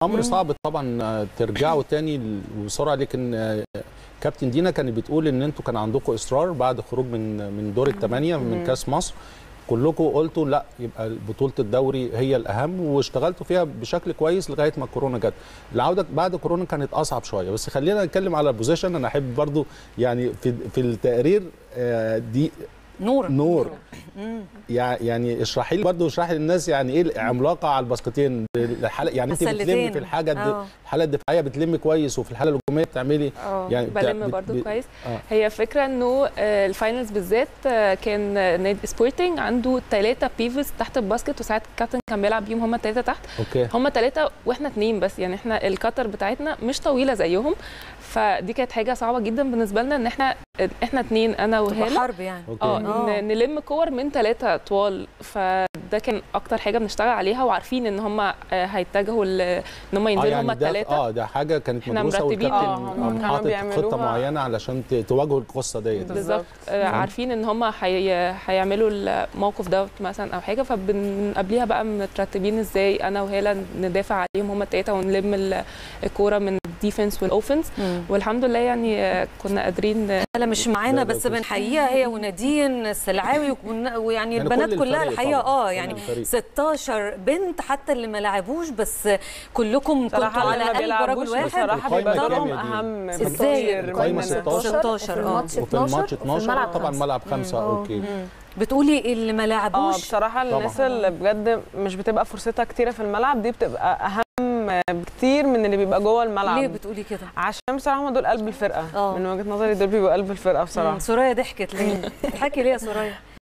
امر صعب طبعا آه، ترجعوا تاني ل- بسرعه لكن آه، كابتن دينا كانت بتقول ان انتوا كان عندكم اصرار بعد خروج من من دور الثمانيه من كاس مصر كلكم قلتوا لا يبقى بطوله الدوري هي الاهم واشتغلتوا فيها بشكل كويس لغايه ما الكورونا جت العوده بعد كورونا كانت اصعب شويه بس خلينا نتكلم على البوزيشن انا احب برضو يعني في في التقرير آه، دي نور نور يع- يعني اشرحي لي برضه اشرحي للناس يعني ايه العملاقه على الباسكتين الحاله يعني انت السلتين. بتلمي في الحاجه الد- آه. الحاله الدفاعيه بتلمي كويس وفي الحاله الهجوميه بتعملي اه يعني بتاع- بلم بت- برضو بت- كويس آه. هي فكره انه آه، الفاينلز بالذات آه، كان آه، نادي سبورتنج عنده ثلاثه بيفز تحت الباسكت وساعات الكابتن كان بيلعب بيهم هم الثلاثه تحت اوكي هم ثلاثه واحنا اثنين بس يعني احنا الكتر بتاعتنا مش طويله زيهم فدي كانت حاجه صعبه جدا بالنسبه لنا ان احنا احنا اثنين انا تبقى وهاله حرب يعني اوكي اه آه. ن- نلم كور من ثلاثة طوال فده كان اكتر حاجه بنشتغل عليها وعارفين ان هم هيتجهوا ل- ان هم اه ينزلوا هم يعني ده الثلاثه اه ده حاجه كانت إحنا مدروسه مرتبين. والكابتن آه، آه، هم كانوا حاطط خطه بيعملوها. معينه علشان ت- تواجهوا القصه ديت بالظبط. بالظبط آه، عارفين ان هم هي... هيعملوا الموقف دوت مثلا او حاجه فبن قبليها بقى مترتبين ازاي انا وهاله ندافع عليهم هم التلاته ونلم ال- الكوره من الديفنس والاوفنس مم. والحمد لله يعني آه، كنا قادرين آه، لا مش معانا لا، لا، بس كويس. بنحييها هي ونادين السلعاوي وكنا- ويعني يعني البنات كل كلها الفريق الحقيقه طبعاً، اه كل يعني الفريق. 16 بنت حتى اللي ما لعبوش بس كلكم كنتوا صراحة على اللي ما قلب بيلعبوش رجل واحد بصراحة القايمة بيبقى كام دورهم يا دي؟ أهم إزاي؟ بكتير القايمة من 16 16 وفي آه. الماتش وفي الماتش 12 وفي 12 الملعب طبعا خمسة. ملعب خمسه مم. اوكي بتقولي اللي ما اه لعبوش بصراحة الناس طبعاً. اللي بجد مش بتبقى فرصتها كتيرة في الملعب دي بتبقى أهم بكتير من اللي بيبقى جوه الملعب ليه بتقولي كده؟ عشان بصراحة هم دول قلب الفرقة آه. من وجهة نظري دول بيبقوا قلب الفرقة بصراحة مم، سوريا ضحكت ليه؟ بتضحكي ليه يا سوريا؟